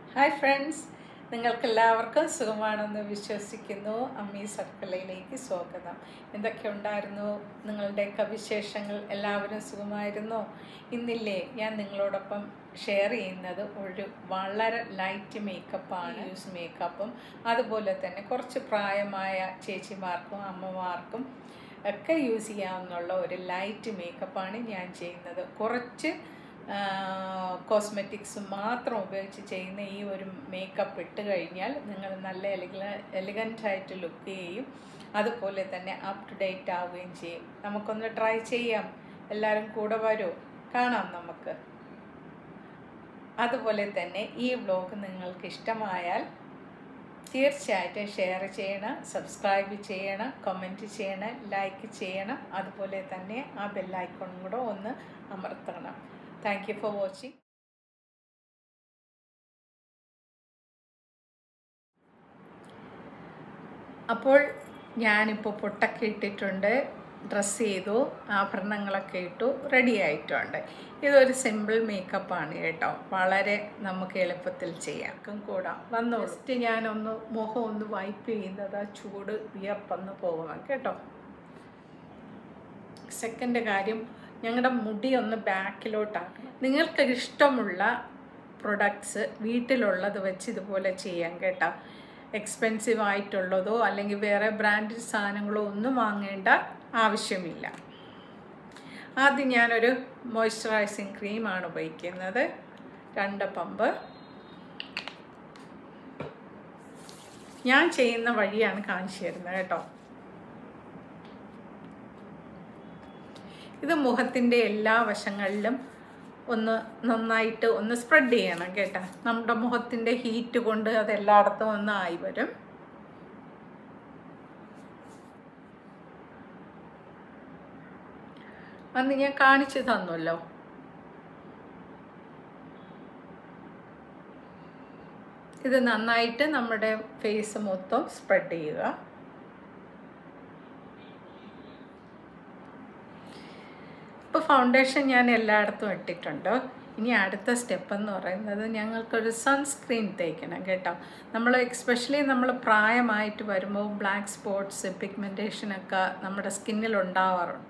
hi friends നിങ്ങൾക്കെല്ലാവർക്കും സുഖമാണെന്ന് വിശ്വസിക്കുന്നു അമ്മി സർക്കിളിലേക്ക് സ്വാഗതം എന്തൊക്കെ ഉണ്ടായിരുന്നു നിങ്ങളുടെയൊക്കെ വിശേഷങ്ങൾ എല്ലാവരും സുഖമായിരുന്നോ ഇന്നില്ലേ ഞാൻ നിങ്ങളോടൊപ്പം ഷെയർ ചെയ്യുന്നത് ഒരു വളരെ ലൈറ്റ് മേക്കപ്പാണ് യൂസ് മേക്കപ്പും അതുപോലെ തന്നെ കുറച്ച് പ്രായമായ ചേച്ചിമാർക്കും അമ്മമാർക്കും ഒക്കെ യൂസ് ചെയ്യാവുന്നുള്ള ഒരു ലൈറ്റ് മേക്കപ്പാണ് ഞാൻ ചെയ്യുന്നത് കുറച്ച് കോസ്മെറ്റിക്സ് മാത്രം ഉപയോഗിച്ച് ചെയ്യുന്ന ഈ ഒരു മേക്കപ്പ് ഇട്ട് കഴിഞ്ഞാൽ നിങ്ങൾ നല്ല എലിഗ എലിഗൻ്റ് ആയിട്ട് ലുക്ക് ചെയ്യും അതുപോലെ തന്നെ അപ് ടു ഡേറ്റ് ആവുകയും ചെയ്യും നമുക്കൊന്ന് ട്രൈ ചെയ്യാം എല്ലാവരും കൂടെ വരൂ കാണാം നമുക്ക് അതുപോലെ തന്നെ ഈ വ്ലോഗ് നിങ്ങൾക്ക് ഇഷ്ടമായാൽ തീർച്ചയായിട്ടും ഷെയർ ചെയ്യണം സബ്സ്ക്രൈബ് ചെയ്യണം കമൻറ്റ് ചെയ്യണം ലൈക്ക് ചെയ്യണം അതുപോലെ തന്നെ ആ ബെല്ലൈക്കോണും കൂടെ ഒന്ന് അമർത്തണം താങ്ക് യു ഫോർ വാച്ചിങ് അപ്പോൾ ഞാനിപ്പോൾ പൊട്ടൊക്കെ ഇട്ടിട്ടുണ്ട് ഡ്രസ്സ് ചെയ്തു ആഭരണങ്ങളൊക്കെ ഇട്ടു റെഡി ആയിട്ടുണ്ട് ഇതൊരു സിമ്പിൾ മേക്കപ്പാണ് കേട്ടോ വളരെ നമുക്ക് എളുപ്പത്തിൽ ചെയ്യാം കൂടാം വന്നു ഫസ്റ്റ് ഞാനൊന്ന് മുഖം ഒന്ന് വൈപ്പ് ചെയ്യുന്നത് ആ ചൂട് വിയർപ്പന്ന് പോകണം കേട്ടോ സെക്കൻഡ് കാര്യം ഞങ്ങളുടെ മുടി ഒന്ന് ബാക്കിലോട്ടാക്കണം നിങ്ങൾക്ക് ഇഷ്ടമുള്ള പ്രൊഡക്ട്സ് വീട്ടിലുള്ളത് വെച്ച് ഇതുപോലെ ചെയ്യാം കേട്ടോ എക്സ്പെൻസീവ് ആയിട്ടുള്ളതോ അല്ലെങ്കിൽ വേറെ ബ്രാൻഡഡ് സാധനങ്ങളോ ഒന്നും വാങ്ങേണ്ട ആവശ്യമില്ല ആദ്യം ഞാനൊരു മോയ്സ്ചറൈസിങ് ക്രീമാണ് ഉപയോഗിക്കുന്നത് രണ്ട് പമ്പ് ഞാൻ ചെയ്യുന്ന വഴിയാണ് കാണിച്ചു തരുന്നത് കേട്ടോ ഇത് മുഖത്തിൻ്റെ എല്ലാ വശങ്ങളിലും ഒന്ന് നന്നായിട്ട് ഒന്ന് സ്പ്രെഡ് ചെയ്യണം കേട്ടോ നമ്മുടെ മുഖത്തിൻ്റെ ഹീറ്റ് കൊണ്ട് അത് എല്ലായിടത്തും ഒന്ന് ആയി വരും അന്ന് ഞാൻ കാണിച്ചു തന്നല്ലോ ഇത് നന്നായിട്ട് നമ്മുടെ ഫേസ് മൊത്തം സ്പ്രെഡ് ചെയ്യുക ഇപ്പോൾ ഫൗണ്ടേഷൻ ഞാൻ എല്ലായിടത്തും ഇട്ടിട്ടുണ്ട് ഇനി അടുത്ത സ്റ്റെപ്പ് എന്ന് പറയുന്നത് ഞങ്ങൾക്കൊരു സൺസ്ക്രീൻ തേക്കണം കേട്ടോ നമ്മൾ എക്സ്പെഷ്യലി നമ്മൾ പ്രായമായിട്ട് വരുമ്പോൾ ബ്ലാക്ക് സ്പോട്ട്സ് പിഗ്മെൻറ്റേഷനൊക്കെ നമ്മുടെ സ്കിന്നിൽ ഉണ്ടാവാറുണ്ട്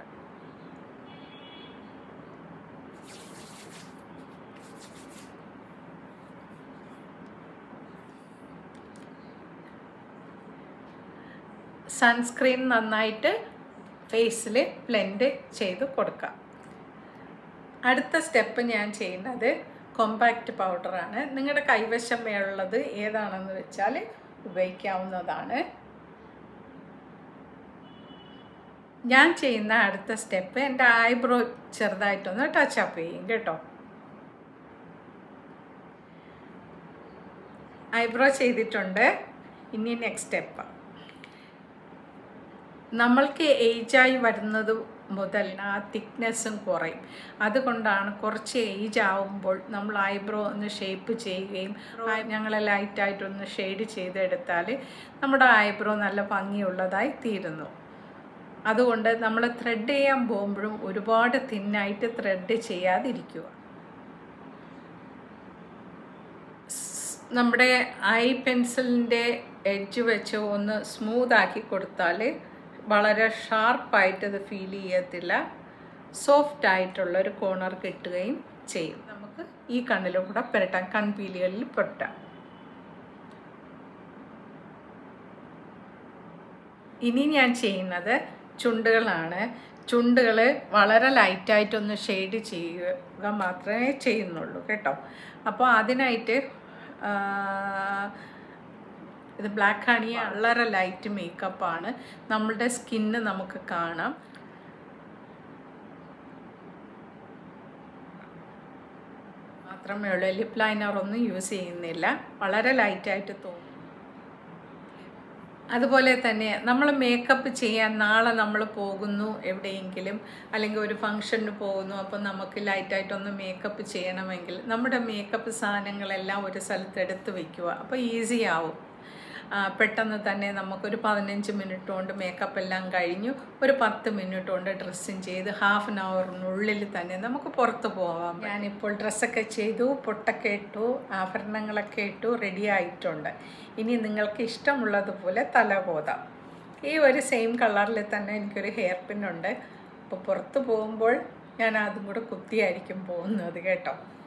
സൺസ്ക്രീൻ നന്നായിട്ട് ഫേസിൽ ബ്ലെൻഡ് ചെയ്ത് കൊടുക്കാം അടുത്ത സ്റ്റെപ്പ് ഞാൻ ചെയ്യുന്നത് കോമ്പാക്റ്റ് പൗഡറാണ് നിങ്ങളുടെ കൈവശം ഉള്ളത് ഏതാണെന്ന് വെച്ചാൽ ഉപയോഗിക്കാവുന്നതാണ് ഞാൻ ചെയ്യുന്ന അടുത്ത സ്റ്റെപ്പ് എൻ്റെ ഐബ്രോ ചെറുതായിട്ടൊന്ന് ടച്ച് അപ്പ് ചെയ്യും കേട്ടോ ഐബ്രോ ചെയ്തിട്ടുണ്ട് ഇനി നെക്സ്റ്റ് സ്റ്റെപ്പ് നമ്മൾക്ക് ഏജായി വരുന്നത് മുതൽ ആ തിക്നെസ്സും കുറയും അതുകൊണ്ടാണ് കുറച്ച് ഏജ് ആവുമ്പോൾ നമ്മൾ ഐബ്രോ ഒന്ന് ഷേപ്പ് ചെയ്യുകയും ഞങ്ങൾ ലൈറ്റായിട്ടൊന്ന് ഷെയ്ഡ് ചെയ്തെടുത്താൽ നമ്മുടെ ഐബ്രോ നല്ല ഭംഗിയുള്ളതായി തീരുന്നു അതുകൊണ്ട് നമ്മൾ ത്രെഡ് ചെയ്യാൻ പോകുമ്പോഴും ഒരുപാട് തിന്നായിട്ട് ത്രെഡ് ചെയ്യാതിരിക്കുക നമ്മുടെ ഐ പെൻസിലിൻ്റെ എഡ്ജ് വെച്ച് ഒന്ന് സ്മൂത്താക്കി കൊടുത്താൽ വളരെ ഷാർപ്പായിട്ട് ഇത് ഫീൽ ചെയ്യത്തില്ല സോഫ്റ്റ് ആയിട്ടുള്ള ഒരു കോർണർ കിട്ടുകയും ചെയ്യും നമുക്ക് ഈ കണ്ണിലും കൂടെ പുരട്ടാം കൺപീലികളിൽ പുരട്ടാം ഇനി ഞാൻ ചെയ്യുന്നത് ചുണ്ടുകളാണ് ചുണ്ടുകൾ വളരെ ലൈറ്റായിട്ടൊന്ന് ഷെയ്ഡ് ചെയ്യുക മാത്രമേ ചെയ്യുന്നുള്ളൂ കേട്ടോ അപ്പോൾ അതിനായിട്ട് ഇത് ബ്ലാക്ക് ഹണി വളരെ ലൈറ്റ് മേക്കപ്പാണ് നമ്മളുടെ സ്കിന്ന് നമുക്ക് കാണാം മാത്രമേ ഉള്ളൂ ലിപ് ലൈനർ ഒന്നും യൂസ് ചെയ്യുന്നില്ല വളരെ ലൈറ്റായിട്ട് തോന്നും അതുപോലെ തന്നെ നമ്മൾ മേക്കപ്പ് ചെയ്യാൻ നാളെ നമ്മൾ പോകുന്നു എവിടെയെങ്കിലും അല്ലെങ്കിൽ ഒരു ഫംഗ്ഷന് പോകുന്നു അപ്പം നമുക്ക് ലൈറ്റായിട്ടൊന്ന് മേക്കപ്പ് ചെയ്യണമെങ്കിൽ നമ്മുടെ മേക്കപ്പ് സാധനങ്ങളെല്ലാം ഒരു സ്ഥലത്ത് എടുത്ത് വയ്ക്കുക അപ്പോൾ ഈസി ആവും ആ, പെട്ടെന്ന് തന്നെ നമുക്കൊരു പതിനഞ്ച് മിനിറ്റ് കൊണ്ട് മേക്കപ്പ് എല്ലാം കഴിഞ്ഞു ഒരു പത്ത് മിനിറ്റ് കൊണ്ട് ഡ്രസ്സിങ് ചെയ്ത് ഹാഫ് ആൻ അവറിനുള്ളിൽ തന്നെ നമുക്ക് പുറത്ത് പോകാം ഞാനിപ്പോൾ ഡ്രസ്സൊക്കെ ചെയ്തു പൊട്ടൊക്കെ ഇട്ടു ആഭരണങ്ങളൊക്കെ ഇട്ടു റെഡി ആയിട്ടുണ്ട് ഇനി നിങ്ങൾക്ക് ഇഷ്ടമുള്ളതുപോലെ തല പോതാം ഈ ഒരു സെയിം കളറിൽ തന്നെ എനിക്കൊരു ഹെയർ പിൻ ഉണ്ട് അപ്പോൾ പുറത്ത് പോകുമ്പോൾ ഞാൻ അതും കൂടെ കുത്തിയായിരിക്കും പോകുന്നത് കേട്ടോ